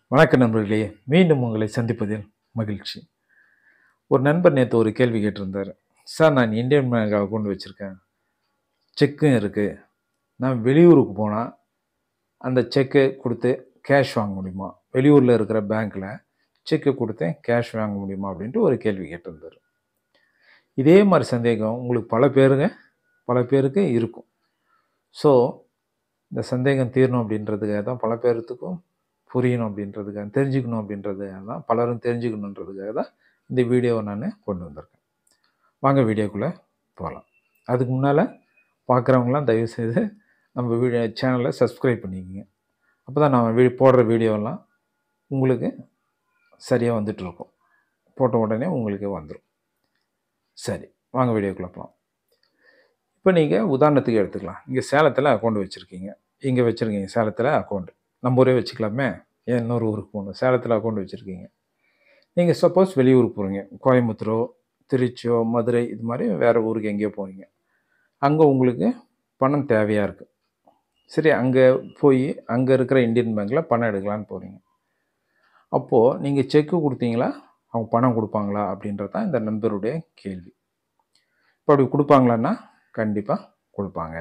வணக்கம் நண்பர்களே மீண்டும் உங்களை சந்திப்பதில் மகிழ்ச்சி ஒரு நண்பர் நேற்று ஒரு கேள்வி கேட்டிருந்தார் சார் நான் இந்தியன் பேங்க் அக்கௌண்ட் வச்சுருக்கேன் செக்கும் இருக்குது நான் வெளியூருக்கு போனால் அந்த செக்கை கொடுத்து கேஷ் வாங்க முடியுமா வெளியூரில் இருக்கிற பேங்க்கில் செக்கு கொடுத்து கேஷ் வாங்க முடியுமா அப்படின்ட்டு ஒரு கேள்வி கேட்டிருந்தார் இதே மாதிரி சந்தேகம் உங்களுக்கு பல பேருங்க பல பேருக்கு இருக்கும் ஸோ இந்த சந்தேகம் தீரணும் அப்படின்றதுக்காக தான் பல பேர்த்துக்கும் புரியணும் அப்படின்றதுக்காக தெரிஞ்சுக்கணும் அப்படின்றதுக்காக தான் பலரும் தெரிஞ்சுக்கணுன்றதுக்காக தான் இந்த வீடியோவை நான் கொண்டு வந்திருக்கேன் வாங்க வீடியோக்குள்ளே போகலாம் அதுக்கு முன்னால் பார்க்குறவங்களாம் தயவுசெய்து நம்ம வீடியோ சேனலை சப்ஸ்கிரைப் பண்ணிக்கோங்க அப்போ தான் நான் வீ போடுற வீடியோலாம் உங்களுக்கு சரியாக வந்துட்டுருக்கும் போட்ட உடனே உங்களுக்கு வந்துடும் சரி வாங்க வீடியோக்குள்ளே போகலாம் இப்போ நீங்கள் உதாரணத்துக்கு எடுத்துக்கலாம் இங்கே சேலத்தில் அக்கௌண்ட் வச்சுருக்கீங்க இங்கே வச்சுருக்கீங்க சேலத்தில் அக்கௌண்ட் நம்ம ஊரே வச்சுக்கலாமே ஏன் இன்னொரு ஊருக்கு போகணும் சேலத்தில் அக்கௌண்ட் வச்சுருக்கீங்க நீங்கள் சப்போஸ் வெளியூருக்கு போகிறீங்க கோயம்புத்தூரோ திருச்சியோ மதுரை இது மாதிரி வேறு ஊருக்கு எங்கேயோ போகிறீங்க அங்கே உங்களுக்கு பணம் தேவையாக இருக்குது சரி அங்கே போய் அங்கே இருக்கிற இந்தியன் பேங்க்கில் பணம் எடுக்கலான்னு போகிறீங்க அப்போது நீங்கள் செக்கு கொடுத்தீங்களா அவங்க பணம் கொடுப்பாங்களா அப்படின்றது தான் இந்த நண்பருடைய கேள்வி இப்போ அப்படி கொடுப்பாங்களான்னா கண்டிப்பாக கொடுப்பாங்க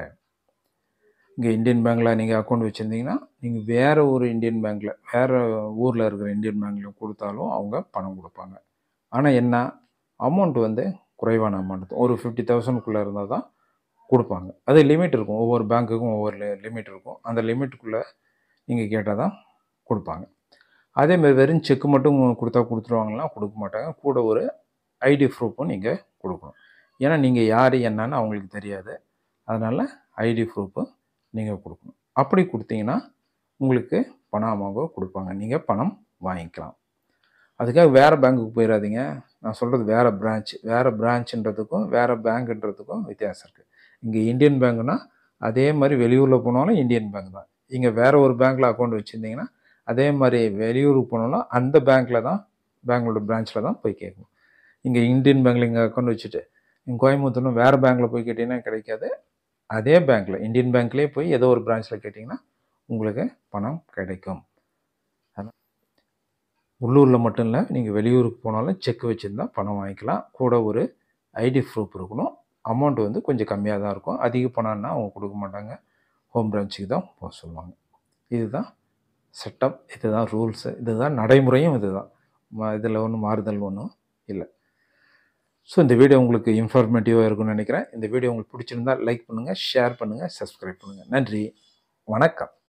இங்கே இந்தியன் பேங்க்கில் நீங்கள் அக்கௌண்ட் வச்சுருந்தீங்கன்னா நீங்கள் வேறு ஒரு இந்தியன் பேங்க்கில் வேறு ஊரில் இருக்கிற இந்தியன் பேங்க்கில் கொடுத்தாலும் அவங்க பணம் கொடுப்பாங்க ஆனால் என்ன அமௌண்ட் வந்து குறைவான அமௌண்ட் ஒரு ஃபிஃப்டி தௌசண்ட்குள்ளே இருந்தால் தான் கொடுப்பாங்க அது லிமிட் இருக்கும் ஒவ்வொரு பேங்க்குக்கும் ஒவ்வொரு லிமிட் இருக்கும் அந்த லிமிட்டுக்குள்ளே நீங்கள் கேட்டால் தான் கொடுப்பாங்க அதேமாதிரி வெறும் செக்கு மட்டும் கொடுத்தா கொடுத்துருவாங்கன்னா கொடுக்க மாட்டாங்க கூட ஒரு ஐடி ப்ரூஃபும் நீங்கள் கொடுக்கணும் ஏன்னா நீங்கள் யார் என்னன்னு அவங்களுக்கு தெரியாது அதனால் ஐடி ப்ரூஃபு நீங்கள் கொடுக்கணும் அப்படி கொடுத்தீங்கன்னா உங்களுக்கு பணம் அவங்க கொடுப்பாங்க நீங்கள் பணம் வாங்கிக்கலாம் அதுக்காக வேறு பேங்க்குக்கு போயிடாதீங்க நான் சொல்கிறது வேறு பிரான்ச் வேறு பிரான்ச்சுன்றதுக்கும் வேறு பேங்க்குன்றதுக்கும் வித்தியாசம் இருக்குது இங்கே இந்தியன் பேங்க்னா அதே மாதிரி வெளியூரில் போனாலும் இந்தியன் பேங்க் தான் இங்கே வேறு ஒரு பேங்க்கில் அக்கௌண்ட் வச்சுருந்தீங்கன்னா அதே மாதிரி வெளியூருக்கு போனாலும் அந்த பேங்க்கில் தான் பேங்களோட பிரான்ச்சில் தான் போய் கேட்கணும் இங்கே இந்தியன் பேங்க்கில் இங்கே அக்கௌண்ட் வச்சுட்டு இங்கே கோயம்புத்தூர்னு வேறு பேங்க்கில் போய் கேட்டிங்கன்னா கிடைக்காது அதே பேங்க்கில் இந்தியன் பேங்க்லேயே போய் ஏதோ ஒரு பிரான்ச்சில் கேட்டிங்கன்னா உங்களுக்கு பணம் கிடைக்கும் உள்ளூரில் மட்டும் இல்லை நீங்கள் வெளியூருக்கு போனாலும் செக் வச்சுருந்தா பணம் வாங்கிக்கலாம் கூட ஒரு ஐடி ப்ரூஃப் இருக்கணும் அமௌண்ட் வந்து கொஞ்சம் கம்மியாக தான் இருக்கும் அதிக பணம்னா அவங்க கொடுக்க மாட்டாங்க ஹோம் பிரான்ச்சுக்கு தான் போக சொல்லுவாங்க இதுதான் செட்டப் இதுதான் ரூல்ஸு இதுதான் நடைமுறையும் இதுதான் இதில் ஒன்றும் மாறுதல் ஒன்றும் இல்லை ஸோ இந்த வீடியோ உங்களுக்கு இன்ஃபர்மேட்டிவாக இருக்கும்னு நினைக்கிறேன் இந்த வீடியோ உங்களுக்கு பிடிச்சிருந்தால் லைக் பண்ணுங்கள் ஷேர் பண்ணுங்கள் சப்ஸ்கிரைப் பண்ணுங்கள் நன்றி வணக்கம்